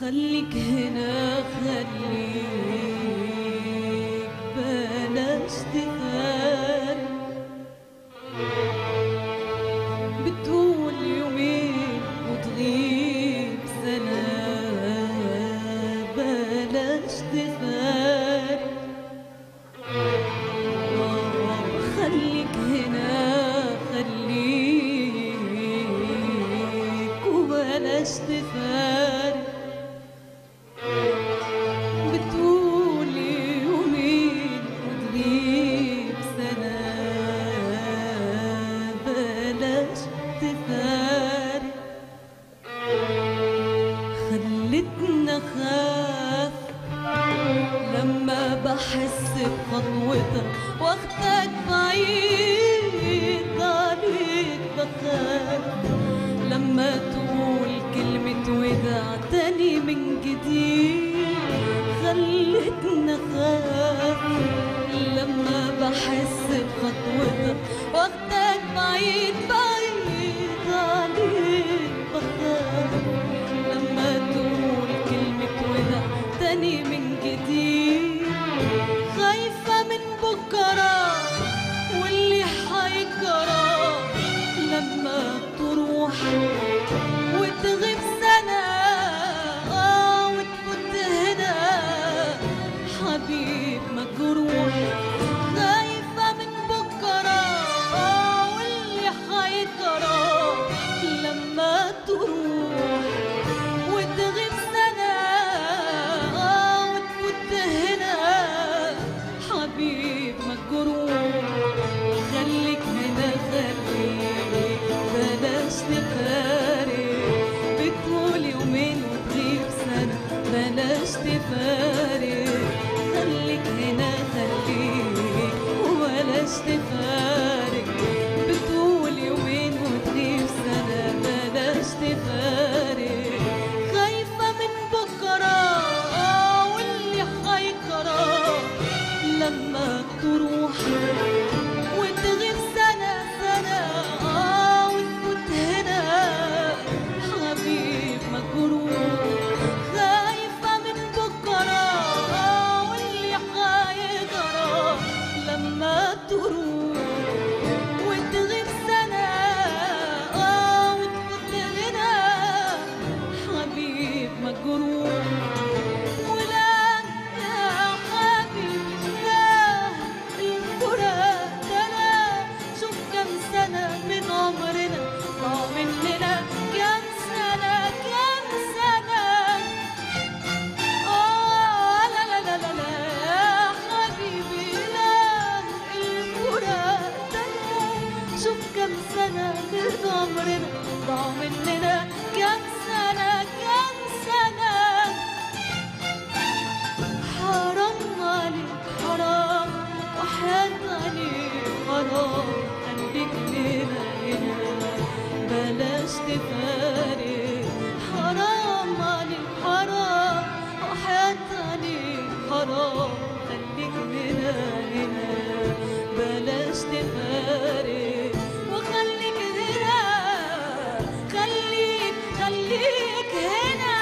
خليك هنا خليك بلاش تفارق بتقول يومين وتغيب سنة بلاش تفارق آه، خليك هنا خليك وبلاش تفارق بتقول يومين وتغيب سنة بلاش تفارق خلتنا خاف لما بحس بخطوتك واخدك بعيد عليك بخاف لما تقول كلمة وداع تاني من جديد خلتنا خاف لما بحس بخطوتك واخدك بعيد بعيد عليك بخاف لما تقول كلمة وداع تاني من جديد خايفة من بكرة واللي حيجرى لما تروح وتغيب سنة آه وتفوت هنا حبيب مجروح خايفة من بكرة آه واللي حيجرى لما تروح وتغيب سنة آه وتفوت هنا حبيب مجروح خليك هنا خليك بلاش تفارق بتقول يومين وتغيب سنة بلاش تفارق خليك هنا خليك وبلاش تفارق بتقول يومين وتغيب سنة بلاش تفارق خايفة من بكرة آه واللي حيجرى لما تروح وتغيب سنة سنة آه وتفوت هنا حبيب مجروح خايفة من بكرة آه واللي حيجرى لما تروح وتغيب سنة آه وتفوت هنا حبيب مجروح ولا يا حبيب لا الفراق ده أنا شوف كم سنة من عمرنا ضاع مننا كم سنة كم سنة آه لا لا لا لا لا يا حبيبي لا الفراق ده أنا شوف كم سنة من عمرنا ضاع مننا كم سنة كم سنة حرام عليك حرام وحياة عليك حرام خليك هنا هنا بلاش تفارق حرام عليك حرام وحياة عليك حرام خليك هنا هنا بلاش تفارق وخليك هنا خليك خليك هنا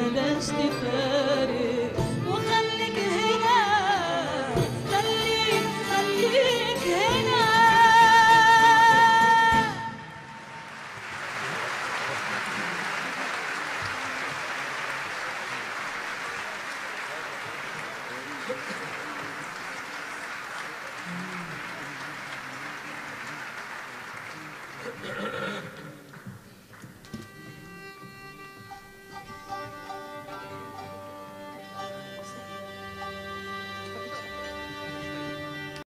بلاش تفارق وخليك هنا خليك خليك هنا Thank